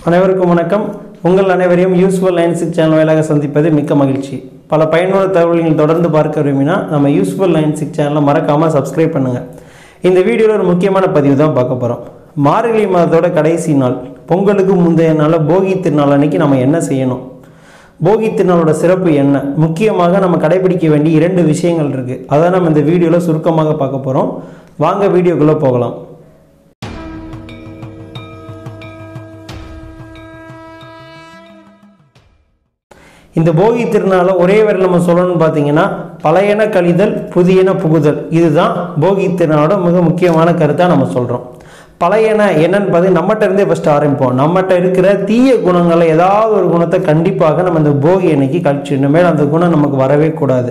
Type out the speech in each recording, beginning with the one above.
அனைவருக்கும் வணக்கம் உங்கள் அனைவரையும் யூஸ்ஃபுல் நைன் சிக்ஸ் சேனல் வாயிலாக சந்திப்பது மிக்க மகிழ்ச்சி பல பயனுள்ள தகவல்கள் தொடர்ந்து பார்க்க விரும்பினா நம்ம யூஸ்ஃபுல் நைன் சிக்ஸ் சேனலை மறக்காமல் சப்ஸ்கிரைப் பண்ணுங்கள் இந்த வீடியோவில் ஒரு முக்கியமான பதிவு தான் பார்க்க போகிறோம் மார்கழி மாதத்தோட கடைசி நாள் பொங்கலுக்கு முந்தைய நாள் போகி திருநாள் அன்னைக்கு நம்ம என்ன செய்யணும் போகி திருநாளோட சிறப்பு என்ன முக்கியமாக நம்ம கடைபிடிக்க வேண்டிய இரண்டு விஷயங்கள் இருக்குது அதை நம்ம இந்த வீடியோவில் சுருக்கமாக பார்க்க போகிறோம் வாங்க வீடியோக்குள்ளே போகலாம் இந்த போகி திருநாளை ஒரே வரை நம்ம சொல்லணும்னு பார்த்தீங்கன்னா பழையன கழிதல் புதியன புகுதல் இதுதான் போகி திருநாளோட மிக முக்கியமான கருத்தாக நம்ம சொல்கிறோம் பழையன என்னன்னு பார்த்தீங்கன்னா நம்மகிட்ட இருந்தே ஃபஸ்ட்டு ஆரம்பிப்போம் நம்மகிட்ட இருக்கிற தீய குணங்களை ஏதாவது ஒரு குணத்தை கண்டிப்பாக நம்ம இந்த போகி அன்னைக்கு கழிச்சிடணும் மேலே அந்த குணம் நமக்கு வரவே கூடாது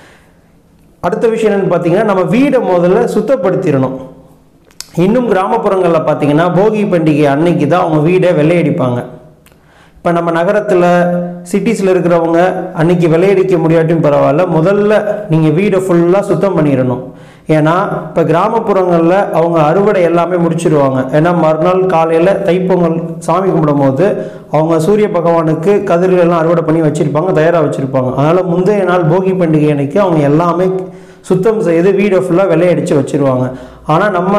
அடுத்த விஷயம் என்னன்னு பார்த்தீங்கன்னா நம்ம வீடை முதல்ல சுத்தப்படுத்திடணும் இன்னும் கிராமப்புறங்களில் பார்த்தீங்கன்னா போகி பண்டிகை அன்னைக்கு தான் அவங்க வீடை வெள்ளையடிப்பாங்க இப்போ நம்ம நகரத்தில் சிட்டிஸில் இருக்கிறவங்க அன்னைக்கு வெள்ளையடிக்க முடியாட்டியும் பரவாயில்ல முதல்ல நீங்கள் வீடை ஃபுல்லாக சுத்தம் பண்ணிடணும் ஏன்னா இப்போ கிராமப்புறங்களில் அவங்க அறுவடை எல்லாமே முடிச்சிடுவாங்க ஏன்னா மறுநாள் காலையில் தைப்பொங்கல் சாமி கும்பிடும் போது அவங்க சூரிய பகவானுக்கு கதிர்கள் எல்லாம் அறுவடை பண்ணி வச்சுருப்பாங்க தயாராக வச்சுருப்பாங்க அதனால் முந்தைய நாள் போகி பண்டிகை அன்னைக்கு அவங்க எல்லாமே சுத்தம் செய்து வீடை ஃபுல்லாக வெள்ளையடித்து வச்சுருவாங்க ஆனால் நம்ம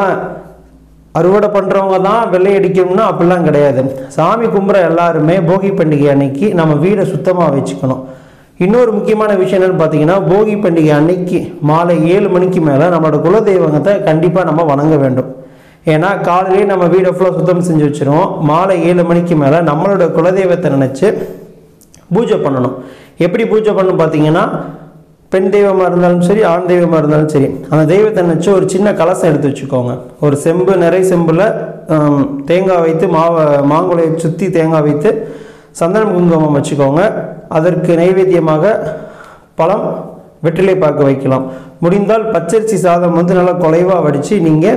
அறுவடை பண்ணுறவங்க தான் வெள்ளை அடிக்கணும்னா அப்படிலாம் கிடையாது சாமி கும்பிட்ற எல்லாருமே போகி பண்டிகை அன்னைக்கு நம்ம வீடை சுத்தமாக வச்சுக்கணும் இன்னொரு முக்கியமான விஷயம் என்னன்னு பார்த்தீங்கன்னா போகி பண்டிகை அன்னைக்கு மாலை ஏழு மணிக்கு மேலே நம்மளோட குலதெய்வத்தை கண்டிப்பாக நம்ம வணங்க வேண்டும் ஏன்னா காலையிலேயே நம்ம வீடை ஃபுல்லாக சுத்தம் செஞ்சு வச்சிருவோம் மாலை ஏழு மணிக்கு மேலே நம்மளோட குலதெய்வத்தை நினச்சி பூஜை பண்ணணும் எப்படி பூஜை பண்ணணும் பார்த்தீங்கன்னா பெண் தெய்வமாக இருந்தாலும் சரி ஆண் தெய்வமாக இருந்தாலும் சரி அந்த தெய்வத்தை நினச்சி ஒரு சின்ன கலசம் எடுத்து வச்சுக்கோங்க ஒரு செம்பு நிறை செம்பில் ஆம், தேங்காய் வைத்து மாவை மாங்குளையை சுற்றி தேங்காய் வைத்து சந்தனம் குங்குமம் வச்சுக்கோங்க அதற்கு நைவேத்தியமாக பழம் வெற்றிலை பாக்கு வைக்கலாம் முடிந்தால் பச்சரிசி சாதம் வந்து நல்லா குலைவாக வடித்து நீங்கள்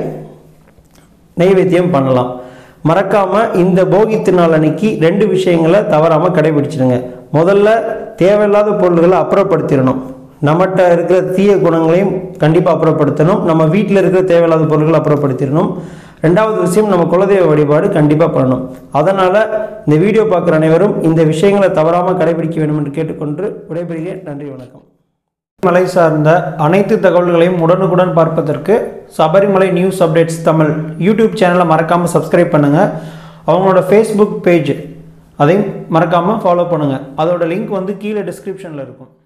நைவேத்தியம் பண்ணலாம் மறக்காம இந்த போகி திருநாள் அன்னைக்கு ரெண்டு விஷயங்களை தவறாம கடைபிடிச்சிடுங்க முதல்ல தேவையில்லாத பொருள்களை அப்புறப்படுத்திடணும் நம்மகிட்ட இருக்கிற தீய குணங்களையும் கண்டிப்பாக அப்புறப்படுத்தணும் நம்ம வீட்டில் இருக்கிற தேவையில்லாத பொருட்களை அப்புறப்படுத்திடணும் ரெண்டாவது விஷயம் நம்ம குலதெய்வ வழிபாடு கண்டிப்பாக பண்ணணும் அதனால் இந்த வீடியோ பார்க்குற அனைவரும் இந்த விஷயங்களை தவறாமல் கடைபிடிக்க வேண்டும் என்று கேட்டுக்கொண்டு விடைபெறுகிறேன் நன்றி வணக்கம் மலை சார்ந்த அனைத்து தகவல்களையும் உடனுக்குடன் பார்ப்பதற்கு Sabarimala news updates Tamil YouTube சேனலை மறக்காமல் சப்ஸ்கிரைப் பண்ணுங்கள் அவங்களோட ஃபேஸ்புக் பேஜ் அதையும் மறக்காமல் ஃபாலோ பண்ணுங்கள் அதோட லிங்க் வந்து கீழே டிஸ்கிரிப்ஷனில் இருக்கும்